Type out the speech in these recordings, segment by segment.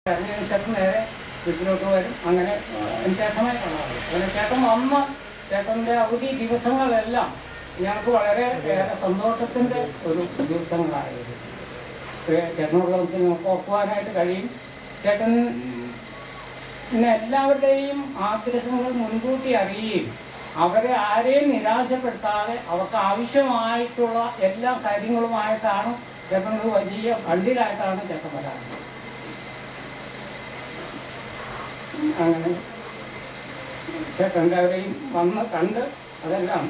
അതിന് ശേഷം നേരെ വീട്ടിലോട്ട് വരും അങ്ങനെ അതിന് ശേഷമേ കാണാറുള്ളൂ അങ്ങനെ ചേട്ടൻ വന്ന ചേട്ടൻ്റെ അവധി ദിവസങ്ങളെല്ലാം ഞങ്ങൾക്ക് വളരെ ഏറെ സന്തോഷത്തിൻ്റെ ഒരു ദിവസങ്ങളായിരുന്നു ചേട്ടനോട് നമുക്ക് ഞങ്ങൾക്ക് ഓർക്കുവാനായിട്ട് കഴിയും ചേട്ടൻ പിന്നെ എല്ലാവരുടെയും ആഗ്രഹങ്ങൾ മുൻകൂട്ടി അറിയുകയും അവരെ ആരെയും നിരാശപ്പെടുത്താതെ അവർക്ക് ആവശ്യമായിട്ടുള്ള എല്ലാ കാര്യങ്ങളുമായിട്ടാണ് ചേട്ടൻ ഒരു വലിയ വണ്ടിയിലായിട്ടാണ് ചേട്ടൻ വരാറുള്ളത് അങ്ങനെ ചേട്ടൻ്റെ അവരെയും വന്ന് കണ്ട് അതെല്ലാം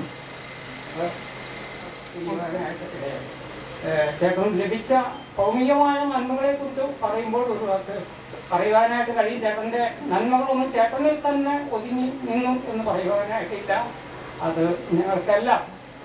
ഏഹ്, ചെയ്യുവാനായിട്ട് ഇടയായി. ഏഹ്, ചേട്ടൻ ലഭിച്ച ഭൗമികമായ നന്മകളെ കുറിച്ച് പറയുമ്പോൾ ഒരു വാക്ക് പറയുവാനായിട്ട് കഴിയും ചേട്ടൻ്റെ നന്മകളൊന്നും ചേട്ടനിൽ തന്നെ ഒതുങ്ങി നിന്നു എന്ന് പറയുവാനായിട്ടില്ല അത് ഞങ്ങൾക്കെല്ലാം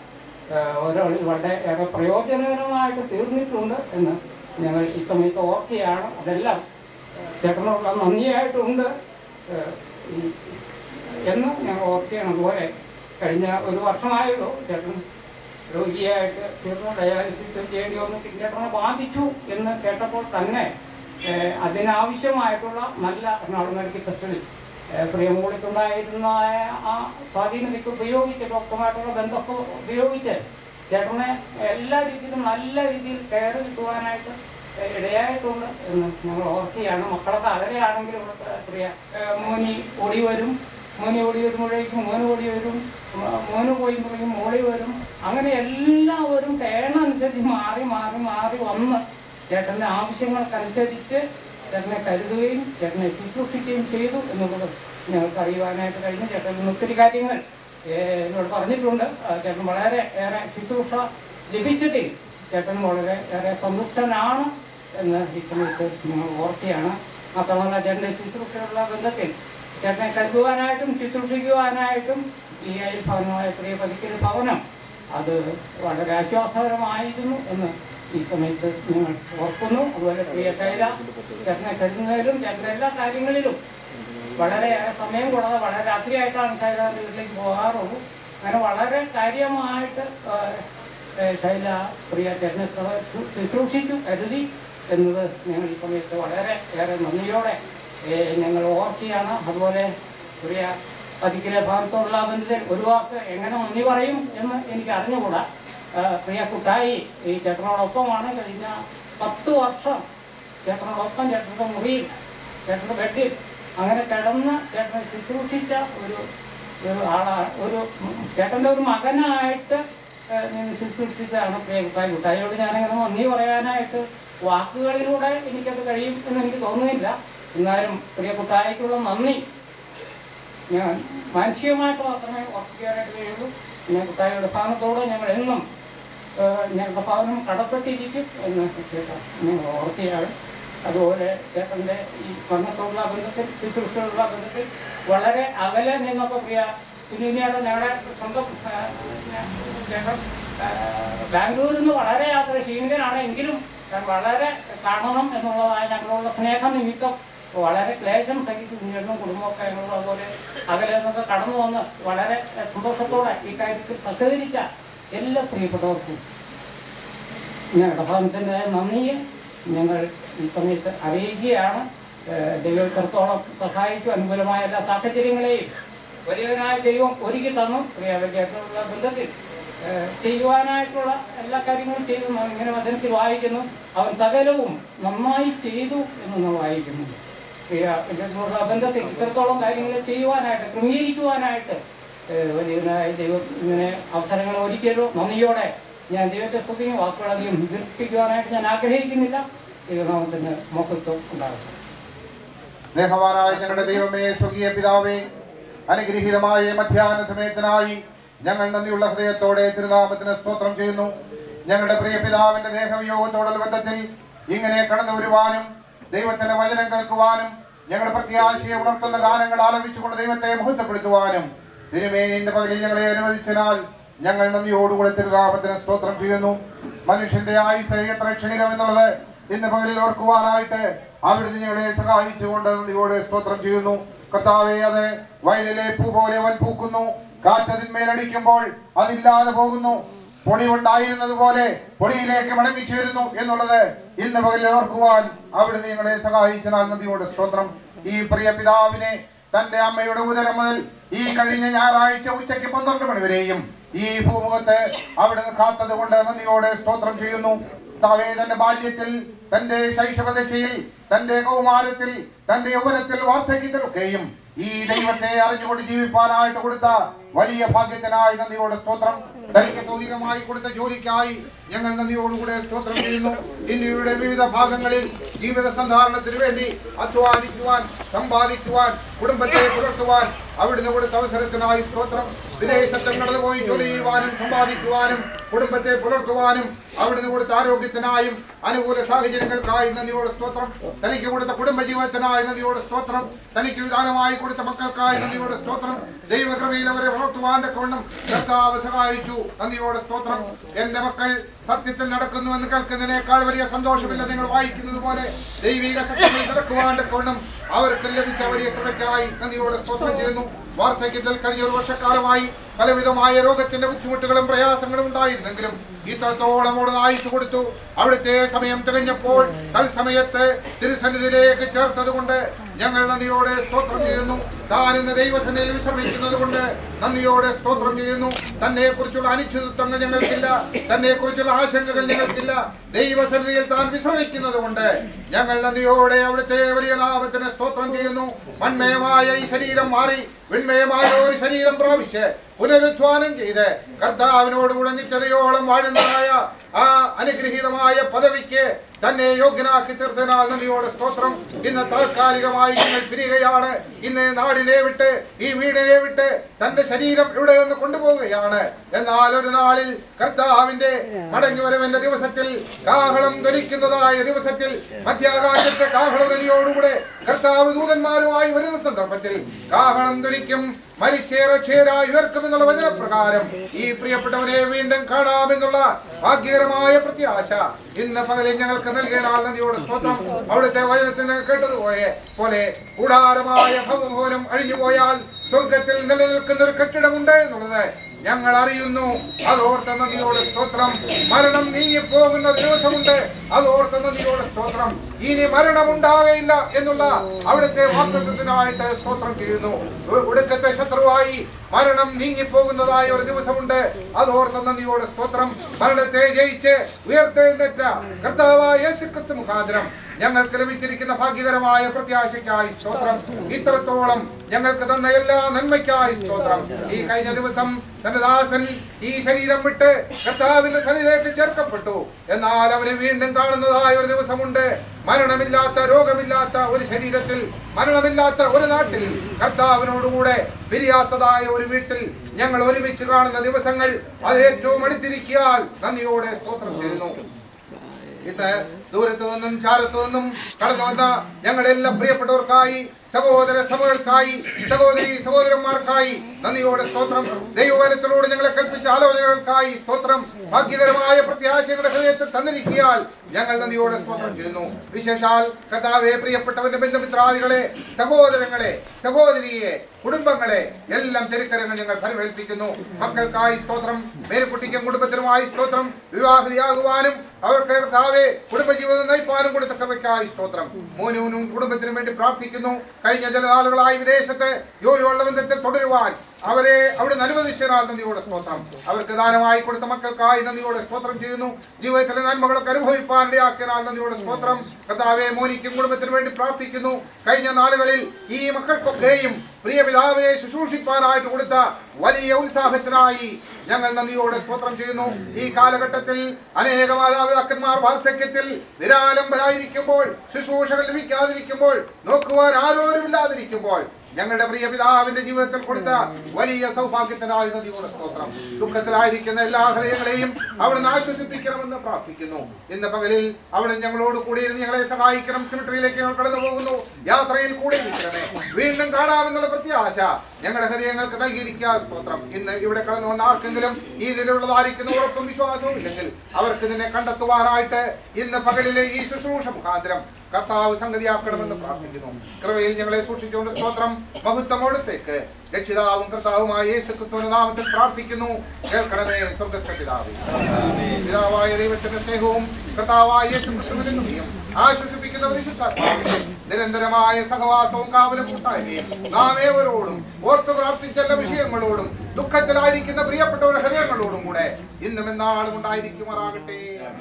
ഏഹ്, ഓരോ വളരെ ഏറെ പ്രയോജനകരമായിട്ട് തീർന്നിട്ടുണ്ട് എന്ന് ഞങ്ങൾ ഈ സമയത്ത് ഓർക്കുകയാണ് അതെല്ലാം ചേട്ടനോടുള്ള നന്ദിയായിട്ടുണ്ട് ഏഹ്, ഈ- എന്ന് ഞങ്ങൾ ഓർക്കുകയാണ് അതുപോലെ കഴിഞ്ഞ ഒരു വർഷമായുള്ളൂ ചേട്ടൻ രോഗിയായിട്ട് തീർന്നു ഡയാലിസിസ് ചെയ്യേണ്ടി വന്നു ചേട്ടനെ ബാധിച്ചു എന്ന് കേട്ടപ്പോൾ തന്നെ ഏഹ്, അതിനാവശ്യമായിട്ടുള്ള നല്ല എറണാകുളം മെഡിക്കൽ ടെസ്റ്റിൽ പ്രിയമൂളിക്കുണ്ടായിരുന്ന ആ സ്വാധീനതയ്ക്ക് ഉപയോഗിച്ച് ഡോക്ടറുമായിട്ടുള്ള ബന്ധമൊക്കെ ഉപയോഗിച്ച് ചേട്ടനെ എല്ലാ രീതിയിലും നല്ല രീതിയിൽ കെയർ കിട്ടുവാനായിട്ട് ഇടയായിട്ടുണ്ട് എന്ന് ഞങ്ങൾ ഓർക്കുകയാണ് മക്കളൊക്കെ അകലെയാണെങ്കിലും ഇവിടുത്തെ പ്രിയ ഏഹ് മോനി ഓടി വരും മോനി ഓടി വരുമ്പോഴേക്കും മോന് ഓടി വരും മോ- മോന് പോയുമ്പോഴേക്കും മോളി വരും അങ്ങനെ എല്ലാവരും ടേണനുസരിച്ച് മാറി മാറി മാറി വന്ന് ചേട്ടൻ്റെ ആവശ്യങ്ങൾക്കനുസരിച്ച് ചേട്ടനെ കരുതുകയും ചേട്ടനെ ശുശ്രൂഷിക്കുകയും ചെയ്തു എന്നുള്ളത് ഞങ്ങൾക്ക് അറിയുവാനായിട്ട് കഴിഞ്ഞു ചേട്ടൻ ഇന്ന് ഒത്തിരി കാര്യങ്ങൾ ഏഹ് എന്നോട് പറഞ്ഞിട്ടുണ്ട് ആ, ചേട്ടൻ വളരെ ഏറെ ശുശ്രൂഷ ലഭിച്ചിട്ടില്ല ചേട്ടൻ വളരെ ഏറെ സന്തുഷ്ടനാണ് എന്ന് ഈ സമയത്ത് ഞങ്ങൾ ഓർക്കുകയാണ് മാത്രമല്ല ചേട്ടൻ്റെ ശുശ്രൂഷയുള്ള ബന്ധത്തിൽ ചേട്ടനെ കരുതുവാനായിട്ടും ശുശ്രൂഷിക്കുവാനായിട്ടും ഈ അയൽ ഭവനമായ പ്രിയ പതിക്കൽ ഭവനം അത് വളരെ ആശ്വാസകരമായിരുന്നു എന്ന് ഈ സമയത്ത് ഞങ്ങൾ ഓർക്കുന്നു അതുപോലെ പ്രിയ ശൈല ചേട്ടനെ കരുതുന്നതിലും ചേട്ടൻ്റെ എല്ലാ കാര്യങ്ങളിലും വളരെ സമയം കൂടാതെ വളരെ രാത്രിയായിട്ടാണ് ശൈലാന്റെ വീട്ടിലേക്ക് പോകാറുള്ളൂ അങ്ങനെ വളരെ കാര്യമായിട്ട് ആ, ഏ, ശൈല പ്രിയ ചേട്ടനെ ശ്ര- ശു- ശുശ്രൂഷിച്ചു കരുതി എന്നത് ഞങ്ങൾ ഈ സമയത്ത് വളരെ ഏറെ നന്ദിയോടെ ഏ, ഞങ്ങൾ ഓർക്കുകയാണ് അതുപോലെ പ്രിയ പതിക്കിലെ ഭാഗത്തോടുള്ള ബന്ധത്തിൽ ഒരു വാക്ക് എങ്ങനെ നന്ദി പറയും എന്ന് എനിക്ക് അറിഞ്ഞുകൂടാ ആ, പ്രിയ കുട്ടായി ഈ ചേട്ടനോടൊപ്പമാണ് കഴിഞ്ഞ പത്ത് വർഷം ചേട്ടനോടൊപ്പം ചേട്ടൻ്റെ മുറിയിൽ ചേട്ടൻ്റെ ബെഡിൽ അങ്ങനെ കിടന്ന് ചേട്ടനെ ശുശ്രൂഷിച്ച ഒരു ഒരു ആളാണ് ഒരു ചേട്ടൻ്റെ ഒരു മകനായിട്ട് ഏഹ്, നിന്ന് ശുശ്രൂഷിച്ചതാണ് പ്രിയ കുട്ടായി കുട്ടായിയോട് ഞാനങ്ങനെ നന്ദി പറയാനായിട്ട് വാക്കുകളിലൂടെ എനിക്കത് കഴിയും എന്ന് എനിക്ക് തോന്നുന്നില്ല എന്നാലും പ്രിയ കുട്ടായിക്കുള്ള നന്ദി ഞാൻ മാനസികമായിട്ട് മാത്രമേ ഓർപ്പിക്കാനായിട്ട് കഴിയുള്ളൂ പിന്നെ കുട്ടായിയുടെ ഭാഗത്തോട് ഞങ്ങൾ എന്നും ഏഹ്, ഞങ്ങളുടെ ഭവനം കടപ്പെട്ടിരിക്കും എന്ന് ചേട്ടാ ഞങ്ങൾ ഓർക്കുകയാണ് അതുപോലെ ചേട്ടൻ്റെ ഈ ഭരണത്തോടുള്ള ബന്ധത്തിൽ ശുശ്രൂഷയുള്ള ബന്ധത്തിൽ വളരെ അകലെ നിന്നൊക്കെ പ്രിയ കുഞ്ഞിനിയുടെ ഞങ്ങളുടെ സ്വന്തം ആ, ചേട്ടൻ ആ, ബാംഗ്ലൂരിൽ നിന്ന് വളരെ യാത്ര ക്ഷീണിതനാണ് എങ്കിലും ഞാൻ വളരെ കാണണം എന്നുള്ളതായ ഞങ്ങളുള്ള സ്നേഹം നിമിത്തം വളരെ ക്ലേശം സഹിച്ച് കുഞ്ഞിനും കുടുംബമൊക്കെ ഞങ്ങൾ അതുപോലെ അകലെ നിന്നൊക്കെ കടന്നു വന്ന് വളരെ സന്തോഷത്തോടെ ഈ കാര്യത്തിൽ സഹകരിച്ച എല്ലാ പ്രിയപ്പെട്ടവർക്കും ഞങ്ങളുടെ ഭവനത്തിൻ്റെ നന്ദിയെ ഞങ്ങൾ ഈ സമയത്ത് അറിയിക്കുകയാണ് ഏഹ് ദൈവം ഇത്രത്തോളം സഹായിച്ചു അനുകൂലമായ എല്ലാ സാഹചര്യങ്ങളെയും വലിയവനായ ദൈവം ഒരുക്കി തന്നു പ്രിയവയ്ക്കായിട്ടുള്ള ബന്ധത്തിൽ ഏഹ് ചെയ്യുവാനായിട്ടുള്ള എല്ലാ കാര്യങ്ങളും ചെയ്തു നാം ഇങ്ങനെ വചനത്തിൽ വായിക്കുന്നു അവൻ സകലവും നന്നായി ചെയ്തു എന്ന് നാം വായിക്കുന്നു പ്രിയ ഇതിനുള്ള ബന്ധത്തിൽ ഇത്രത്തോളം കാര്യങ്ങൾ ചെയ്യുവാനായിട്ട് ക്രമീകരിക്കുവാനായിട്ട് ഏഹ് വലിയവനായ ദൈവം ഇങ്ങനെ അവസരങ്ങൾ ഒരുക്കിയല്ലോ നന്ദിയോടെ ഞാൻ ദൈവത്തെ സ്തുതിയും വാക്കുകളധികം ദീർഘിപ്പിക്കുവാനായിട്ട് ഞാൻ ആഗ്രഹിക്കുന്നില്ല ദൈവനാമത്തിന് മഹത്വം ഉണ്ടാകട്ടെ സ്നേഹവാനായ ഞങ്ങളുടെ ദൈവമേ സ്വർഗീയ പിതാവേ അനുഗ്രഹീതമായ ഈ മധ്യാഹ്ന സമയത്തിനായി ഞങ്ങൾ നന്ദിയുള്ള ഹൃദയത്തോടെ തിരുനാമത്തിന് സ്തോത്രം ചെയ്യുന്നു ഞങ്ങളുടെ പ്രിയ പിതാവിന്റെ ദേഹവിയോഗത്തോടുള്ള ബന്ധത്തിൽ ഇങ്ങനെ കടന്നു വരുവാനും ദൈവത്തിന്റെ വചനം കേൾക്കുവാനും ഞങ്ങളുടെ പ്രത്യാശയെ ഉണർത്തുന്ന ഗാനങ്ങൾ ആലപിച്ചുകൊണ്ട് ദൈവത്തെ മഹത്വപ്പെടുത്തുവാനും തിരുമേനി ഇന്ന് പകലിൽ ഞങ്ങളെ അനുവദിച്ചതിനാൽ ഞങ്ങൾ നന്ദിയോടുകൂടെ തിരുനാമത്തിന് സ്തോത്രം ചെയ്യുന്നു മനുഷ്യന്റെ ആയുസ് എത്ര ക്ഷണികം എന്നുള്ളത് ഇന്ന് പകലിൽ ഓർക്കുവാനായിട്ട് അവിടുന്ന് ഞങ്ങളെ സഹായിച്ചുകൊണ്ട് നന്ദിയോടെ സ്തോത്രം ചെയ്യുന്നു കർത്താവെ അത് വയലിലെ പൂ പോലെ അവൻ പൂക്കുന്നു കാറ്റതിന്മേലടിക്കുമ്പോൾ അതില്ലാതെ പോകുന്നു പൊടി ഉണ്ടായിരുന്നത് പോലെ പൊടിയിലേക്ക് മടങ്ങിച്ചേരുന്നു എന്നുള്ളത് ഇന്ന് പകലിൽ ഓർക്കുവാൻ അവിടുന്ന് ഞങ്ങളെ സഹായിച്ചനാൽ നദിയോട് സ്തോത്രം ഈ പ്രിയ പിതാവിനെ തന്റെ അമ്മയുടെ ഉദരം മുതൽ ഈ കഴിഞ്ഞ ഞായറാഴ്ച ഉച്ചയ്ക്ക് പന്ത്രണ്ട് മണി വരെയും ഈ ഭൂമുഖത്ത് അവിടുന്ന് കാത്തത് കൊണ്ട് നന്ദിയോടെ സ്തോത്രം ചെയ്യുന്നു താവേ തന്റെ ബാല്യത്തിൽ തന്റെ ശൈശവദശയിൽ തന്റെ കൗമാരത്തിൽ തന്റെ യൗവനത്തിൽ വാർദ്ധക്യത്തിലൊക്കെയും ഈ ദൈവത്തെ അറിഞ്ഞുകൊണ്ട് ജീവിപ്പാനായിട്ട് കൊടുത്ത വലിയ ഭാഗ്യത്തിനായി നന്ദിയോട് സ്തോത്രം തനിക്ക് ഭൗതികമായി കൊടുത്ത ജോലിക്കായി ഞങ്ങൾ നന്ദിയോടുകൂടെ സ്തോത്രം ചെയ്യുന്നു ഇന്ത്യയുടെ വിവിധ ഭാഗങ്ങളിൽ ജീവിത സന്ധാരണത്തിന് വേണ്ടി അധ്വാനിക്കുവാൻ സമ്പാദിക്കുവാൻ കുടുംബത്തെ പുലർത്തുവാൻ അവിടുന്ന് കൊടുത്ത അവസരത്തിനായി സ്തോത്രം വിദേശത്ത് കടന്നുപോയി ജോലി ചെയ്യുവാനും സമ്പാദിക്കുവാനും കുടുംബത്തെ പുലർത്തുവാനും അവിടുന്ന് കൊടുത്ത ആരോഗ്യത്തിനായും അനുകൂല സാഹചര്യങ്ങൾക്കായി നന്ദിയോട് സ്തോത്രം തനിക്ക് കൊടുത്ത കുടുംബജീവനത്തിനായി നന്ദിയോട് സ്തോത്രം തനിക്ക് വിധാനമായി കൊടുത്ത മക്കൾക്കായി നന്ദിയോട് സ്തോത്രം ദൈവകൃപയിൽ അവരെ വളർത്തുവാന്റെ കൊണ്ടും കർത്താവ് സഹായിച്ചു നന്ദിയോട് സ്തോത്രം എന്റെ മക്കൾ സത്യത്തിൽ നടക്കുന്നു എന്ന് കേൾക്കുന്നതിനേക്കാൾ വലിയ സന്തോഷമില്ല നിങ്ങൾ വായിക്കുന്നത് പോലെ ദൈവിക സത്യത്തിൽ നടക്കുവാന്റെ കൊണ്ടും അവർക്ക് ലഭിച്ച വലിയ കൃപയ്ക്കായി നന്ദിയോട് സ്തോത്രം ചെയ്യുന്നു വാർദ്ധക്യത്തിൽ കഴിഞ്ഞ ഒരു വർഷക്കാലമായി പലവിധമായ രോഗത്തിന്റെ ബുദ്ധിമുട്ടുകളും പ്രയാസങ്ങളും ഉണ്ടായിരുന്നെങ്കിലും ഇത്രത്തോളം അവിടുന്ന് ആയുസ് കൊടുത്തു അവിടുത്തെ സമയം തികഞ്ഞപ്പോൾ തൽസമയത്ത് തിരുസന്നിധിയിലേക്ക് ചേർത്തത് കൊണ്ട് ഞങ്ങൾ നന്ദിയോടെ സ്തോത്രം ചെയ്യുന്നു താൻ ഇന്ന് ദൈവസനയിൽ വിശ്രമിക്കുന്നത് കൊണ്ട് നന്ദിയോടെ സ്തോത്രം ചെയ്യുന്നു തന്നെ കുറിച്ചുള്ള അനിശ്ചിതത്വങ്ങൾ ഞങ്ങൾക്കില്ല തന്നെ കുറിച്ചുള്ള ആശങ്കകൾ ഞങ്ങൾക്കില്ല ദൈവസന്നിധിയിൽ താൻ വിശ്രമിക്കുന്നത് കൊണ്ട് ഞങ്ങൾ നന്ദിയോടെ അവിടുത്തെ വലിയ നാമത്തിന് സ്തോത്രം ചെയ്യുന്നു മൺമയമായ ഈ ശരീരം മാറി വിൺമയമായ ഒരു ശരീരം പ്രാപിച്ച് പുനരുദ്ധാനം ചെയ്ത് കർത്താവിനോടുകൂടെ നിത്യതയോളം വാഴുന്നതായ ആ അനുഗ്രഹീതമായ പദവിക്ക് തന്നെ യോഗ്യനാക്കി തീർത്തതിനാൽ നന്ദിയോടെ സ്തോത്രം ഇന്ന് താൽക്കാലികമായി ഞങ്ങൾ പിരികയാണ് ഇന്ന് നാടിനെ വിട്ട് ഈ വീടിനെ വിട്ട് തന്റെ ശരീരം ഇവിടെ നിന്ന് കൊണ്ടുപോവുകയാണ് എന്നാൽ ഒരു നാളിൽ കർത്താവിന്റെ മടങ്ങി വരവിന്റെ ദിവസത്തിൽ കാഹളം ധരിക്കുന്നതായ ദിവസത്തിൽ മധ്യാകാശത്തെ കാഹളധ്വനിയോടുകൂടെ കർത്താവ് ദൂതന്മാരുമായി വരുന്ന സന്ദർഭത്തിൽ കാഹളം ധരിക്കും മരിച്ചേറച്ചേരായി ഉയർക്കുമെന്നുള്ള വചനപ്രകാരം ഈ പ്രിയപ്പെട്ടവനെ വീണ്ടും കാണാമെന്നുള്ള ഭാഗ്യകരമായ പ്രത്യാശ ഇന്ന് പകലിൽ ഞങ്ങൾക്ക് നൽകിയാൽ നദിയോട് സ്തോത്രം അവിടുത്തെ വചനത്തിന് കേട്ടതുപോലെ പോലെ കൂടാരമായ ഭവഭവനം അഴിഞ്ഞുപോയാൽ സ്വർഗത്തിൽ നിലനിൽക്കുന്ന ഒരു കെട്ടിടമുണ്ട് എന്നുള്ളത് ഞങ്ങൾ അറിയുന്നു അതോർത്ത നദിയോട് സ്തോത്രം മരണം നീങ്ങിപ്പോകുന്ന ഒരു ദിവസമുണ്ട് അതോർത്ത നദിയോട് സ്തോത്രം ഇനി മരണമുണ്ടാകയില്ല എന്നുള്ള അവിടുത്തെ വാക്തത്വത്തിനായിട്ട് സ്തോത്രം ചെയ്യുന്നു ഒ- ഒടുക്കത്തെ ശത്രുവായി മരണം നീങ്ങിപ്പോകുന്നതായ ഒരു ദിവസമുണ്ട് അതോർത്ത നദിയോട് സ്തോത്രം മരണത്തെ ജയിച്ച് ഉയർത്തെഴുന്നേറ്റ കർത്താവായ യേശുക്രിസ്തു മുഖാന്തരം ഞങ്ങൾക്ക് ലഭിച്ചിരിക്കുന്ന ഭാഗ്യകരമായ പ്രത്യാശയ്ക്കായി സ്തോത്രം ഇത്രത്തോളം ഞങ്ങൾക്ക് തന്ന എല്ലാ നന്മയ്ക്കായി സ്തോത്രം ഈ കഴിഞ്ഞ ദിവസം തന്റെ ദാസൻ ഈ ശരീരം വിട്ട് കർത്താവിന്റെ സന്നിധിയിലേക്ക് ചേർക്കപ്പെട്ടു എന്നാൽ അവനെ വീണ്ടും കാണുന്നതായ ഒരു ദിവസമുണ്ട് മരണമില്ലാത്ത രോഗമില്ലാത്ത ഒരു ശരീരത്തിൽ മരണമില്ലാത്ത ഒരു നാട്ടിൽ കർത്താവിനോടുകൂടെ പിരിയാത്തതായ ഒരു വീട്ടിൽ ഞങ്ങൾ ഒരുമിച്ച് കാണുന്ന ദിവസങ്ങൾ അത് ഏറ്റവും അടുത്തിരിക്കിയാൽ നന്ദിയോടെ സ്തോത്രം ചെയ്യുന്നു ഇന്ന് ദൂരത്തു നിന്നും ചാരത്തു നിന്നും കടന്നു വന്ന ഞങ്ങളുടെ എല്ലാ പ്രിയപ്പെട്ടവർക്കായി സഹോദര സഭകൾക്കായി സഹോദരി സഹോദരന്മാർക്കായി നന്ദിയോടെ സ്തോത്രം ദൈവവനത്തിലൂടെ ഞങ്ങളെ കൽപ്പിച്ച ആലോചനകൾക്കായി സ്തോത്രം ഭാഗ്യകരമായ പ്രത്യാശയുടെ ഹൃദയത്തിൽ തന്നിരിക്കിയാൽ ഞങ്ങൾ നന്ദിയോടെ സ്തോത്രം ചെയ്യുന്നു വിശേഷാൽ കർത്താവെ പ്രിയപ്പെട്ടവന്റെ ബന്ധുമിത്രാദികളെ സഹോദരങ്ങളെ സഹോദരിയെ കുടുംബങ്ങളെ എല്ലാം തിരുക്കരങ്ങൾ ഞങ്ങൾ ഫലമേൽപ്പിക്കുന്നു മക്കൾക്കായി സ്തോത്രം മേരക്കുട്ടിക്കും കുടുംബത്തിനുമായി സ്തോത്രം വിവാഹിതയാകുവാനും അവർക്ക് കർത്താവെ കുടുംബജീവിതം നയിപ്പാനും കൊടുത്ത കൃപയ്ക്കായി സ്തോത്രം മോനുവിനും കുടുംബത്തിനും വേണ്ടി പ്രാർത്ഥിക്കുന്നു കഴിഞ്ഞ ചില നാളുകളായി വിദേശത്ത് ജോലിയുള്ള ബന്ധത്തിൽ തുടരുവാൻ അവരെ അവിടുന്ന് അനുവദിച്ചതിനാൽ നന്ദിയോടെ സ്തോത്രം അവർക്ക് ദാനമായി കൊടുത്ത മക്കൾക്കായി നന്ദിയോടെ സ്തോത്രം ചെയ്യുന്നു ജീവിതത്തിലെ നന്മകളൊക്കെ അനുഭവിപ്പാൻ ഇടയാക്കിയതിനാൽ നന്ദിയോടെ സ്തോത്രം കർത്താവെ മോനിക്കും കുടുംബത്തിനും വേണ്ടി പ്രാർത്ഥിക്കുന്നു കഴിഞ്ഞ നാളുകളിൽ ഈ മക്കൾക്കൊക്കെയും പ്രിയ പിതാവിനെ ശുശ്രൂഷിപ്പാനായിട്ട് കൊടുത്ത വലിയ ഉത്സാഹത്തിനായി ഞങ്ങൾ നന്ദിയോടെ സ്തോത്രം ചെയ്യുന്നു ഈ കാലഘട്ടത്തിൽ അനേക മാതാപിതാക്കന്മാർ വാർദ്ധക്യത്തിൽ നിരാലംബരായിരിക്കുമ്പോൾ ശുശ്രൂഷകൾ ലഭിക്കാതിരിക്കുമ്പോൾ നോക്കുവാൻ ആരോരുമില്ലാതിരിക്കുമ്പോൾ ഞങ്ങളുടെ പ്രിയ പിതാവിന്റെ ജീവിതത്തിൽ കൊടുത്ത വലിയ സൗഭാഗ്യത്തിനായി നദിയോടെ സ്തോത്രം ദുഃഖത്തിലായിരിക്കുന്ന എല്ലാ ഹൃദയങ്ങളെയും അവിടുന്ന് ആശ്വസിപ്പിക്കണമെന്ന് പ്രാർത്ഥിക്കുന്നു ഇന്ന് പകലിൽ അവിടെ ഞങ്ങളോട് കൂടി ഇരുന്ന് ഞങ്ങളെ സഹായിക്കണം സിമിട്രിയിലേക്ക് ഞങ്ങൾ കടന്നു പോകുന്നു യാത്രയിൽ കൂടെ നിൽക്കണമേ വീണ്ടും കാണാമെന്നുള്ള പ്രത്യാശ ഞങ്ങളുടെ ഹൃദയങ്ങൾക്ക് നൽകിയിരിക്കുക സ്തോത്രം ഇന്ന് ഇവിടെ കടന്നു വന്ന ആർക്കെങ്കിലും ഈ നിലയുള്ളതായിരിക്കുന്ന ഉറപ്പും വിശ്വാസവും ഇല്ലെങ്കിൽ അവർക്ക് നിന്നെ കണ്ടെത്തുവാനായിട്ട് ഇന്ന് പകലിലെ ഈ ശുശ്രൂഷ മുഖാന്തരം കർത്താവ് സംഗതിയാക്കണമെന്ന് പ്രാർത്ഥിക്കുന്നു കൃപയിൽ ഞങ്ങളെ സൂക്ഷിച്ചുകൊണ്ട് സ്തോത്രം മഹത്വമോടത്തേക്ക് രക്ഷിതാവും കർത്താവുമായ യേശു ക്രിസ്തുവിന്റെ നാമത്തിൽ പ്രാർത്ഥിക്കുന്നു കേൾക്കണമേ സ്വർഗസ്ഥ പിതാവേ പിതാവായ ദൈവത്തിന്റെ സ്നേഹവും കർത്താവായ യേശു ക്രിസ്തുവിന്റെ കൃപയും ആശ്വസിപ്പിക്കുന്ന പരിശുദ്ധാത്മാവിന്റെ നിരന്തരമായ സഹവാസവും കാവലും കൂട്ടായ്മയും നാം ഏവരോടും ഓർത്ത് പ്രാർത്ഥിച്ച എല്ലാ വിഷയങ്ങളോടും ദുഃഖത്തിലായിരിക്കുന്ന പ്രിയപ്പെട്ടവരുടെ ഹൃദയങ്ങളോടും കൂടെ ഇന്നും എന്നാളും ഉണ്ടായിരിക്കുമാറാകട്ടെ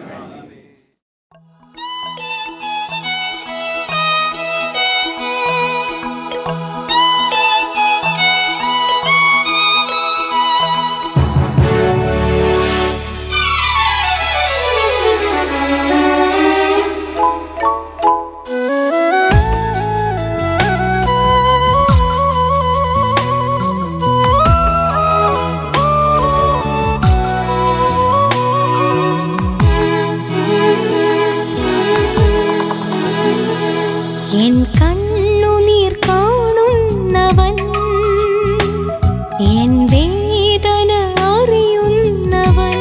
എൻ കണ്ണുനീർ കാണുന്നവൻ എൻ വേദന അറിയുന്നവൻ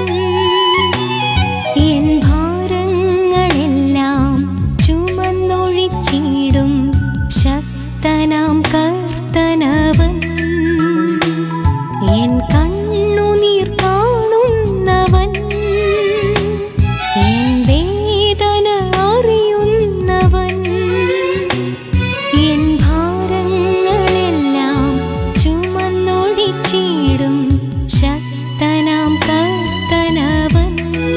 എൻ ഭാരങ്ങളെല്ലാം ചുമന്നൊഴിച്ചിടും ശക്തനാം കർത്തനവൻ എൻ കണ്ണുനീർ കാണുന്നവൻ എൻ വേദന അറിയുന്നവൻ എൻ ഭാരങ്ങളെല്ലാം ചുമന്നൊഴിച്ചിടും ശക്തനാം കർത്തനവൻ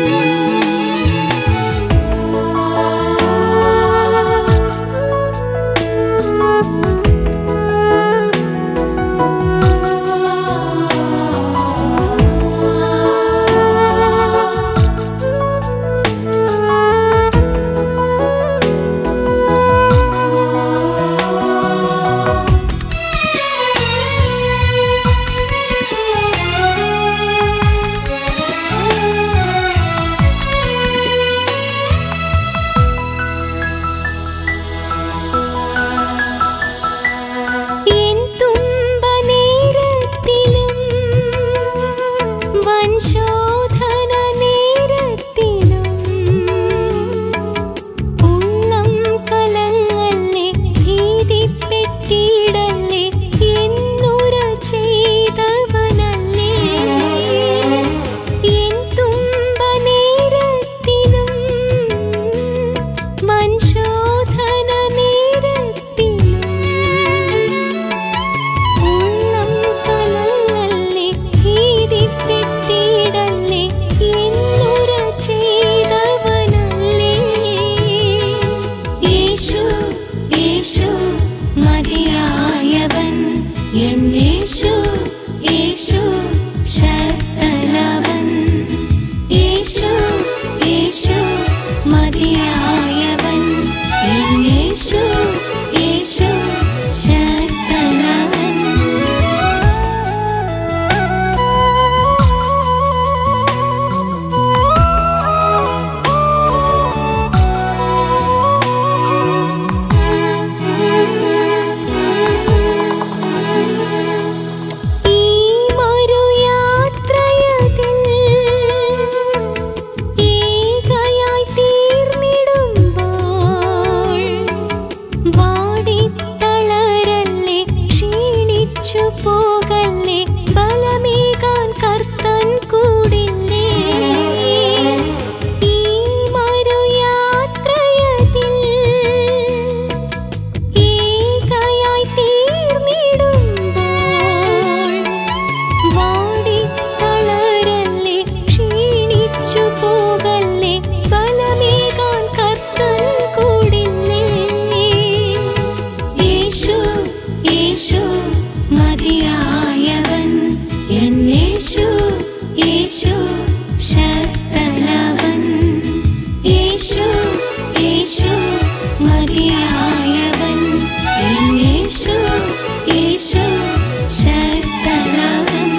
എൻ തുമ്പനേരത്തിലും വൻശോധന നേരത്തിലും ഉള്ളം കലങ്ങല്ലേ ഭീതിപ്പെട്ടിടല്ലേ എന്നുര ചെയ്തവനല്ലേ എൻ തുമ്പനേരത്തിലും വൻശോധന നേരത്തിലും ഉള്ളം കലങ്ങല്ലേ ഭീതിപ്പെട്ടിടല്ലേ എന്നുര ചെയ്തവനല്ലേ യേശു യേശു മതിയായവൻ എൻ യേശു യേശു ശക്തനവൻ യേശു യേശു മതിയായവൻ എൻ യേശു യേശു ശക്തനവൻ ഈ മരുയാത്രയതിൽ ഏകയായി തീർന്നിടുമ്പോൾ വാടിത്തളരല്ലേ ക്ഷീണിച്ചു പോകല്ലേ ബലമേകാൻ കർത്തൻ കൂടില്ലേ ഈ മരുയാത്രയതിൽ ഏകയായി തീർന്നിടുമ്പോൾ വാടിത്തളരല്ലേ ക്ഷീണിച്ചു പോകല്ലേ ബലമേകാൻ കർത്തൻ കൂടില്ലേ യേശു യേശു മതിയായവൻ എൻ യേശു യേശു ശക്തനവൻ യേശു യേശു മതിയായവൻ എൻ യേശു യേശു ശക്തനവൻ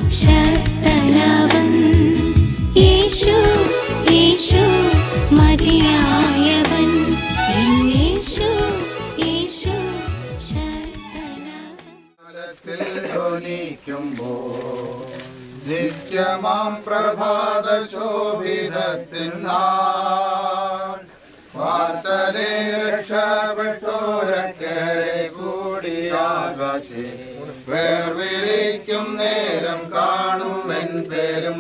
ശക്തനവൻ യേശു യേശു മതിയായവൻ എൻ യേശു യേശു ശക്തനവൻ കാലത്തിൽ ധ്വനിക്കുമ്പോൾ നിത്യമാം പ്രഭാത ശോഭിതത്തിൻ നാൾ വാർത്തലെ രക്ഷപ്പെട്ടോരക്കരെ കൂടിയാകാശേ പേർവിളിക്കും നേരം കാണുമെൻ പേരും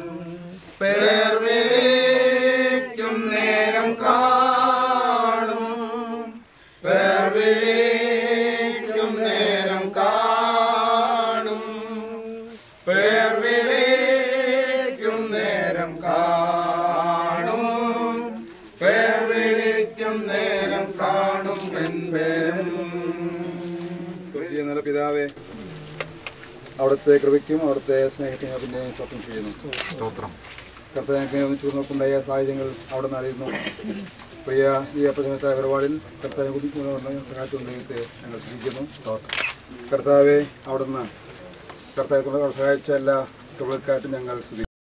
പേർവിളിക്കും നേരം കാണും പേർവിളിക്കും നേരം കാണും പേർവിളിക്കും നേരം കാണും പേർവിളിക്കും നേരം കാണും என்பேரும் നല്ല പിതാവേ അവിടുത്തെ കൃപയ്ക്കും അവിടുത്തെ സ്നേഹത്തിനും പിന്നെ സ്വപ്നം ചെയ്യുന്നു സ്തോത്രം കർത്താവിനെ ഒന്നിച്ചു നോക്കുണ്ടായ സാഹചര്യങ്ങൾ അവിടെ നടന്നു പ്രിയ ഈ അപ്രചനത്തായ പരിപാടിയിൽ കർത്താവിനെ കുതിക്കുന്ന സഹായത്തും ദൈവത്തെ ഞങ്ങൾ സ്നേഹിക്കുന്നു കർത്താവെ അവിടുന്ന് കർത്താവെ കൊണ്ട് സഹായിച്ച എല്ലാ തൊഴിൽക്കാട്ടും ഞങ്ങൾ സ്തുതി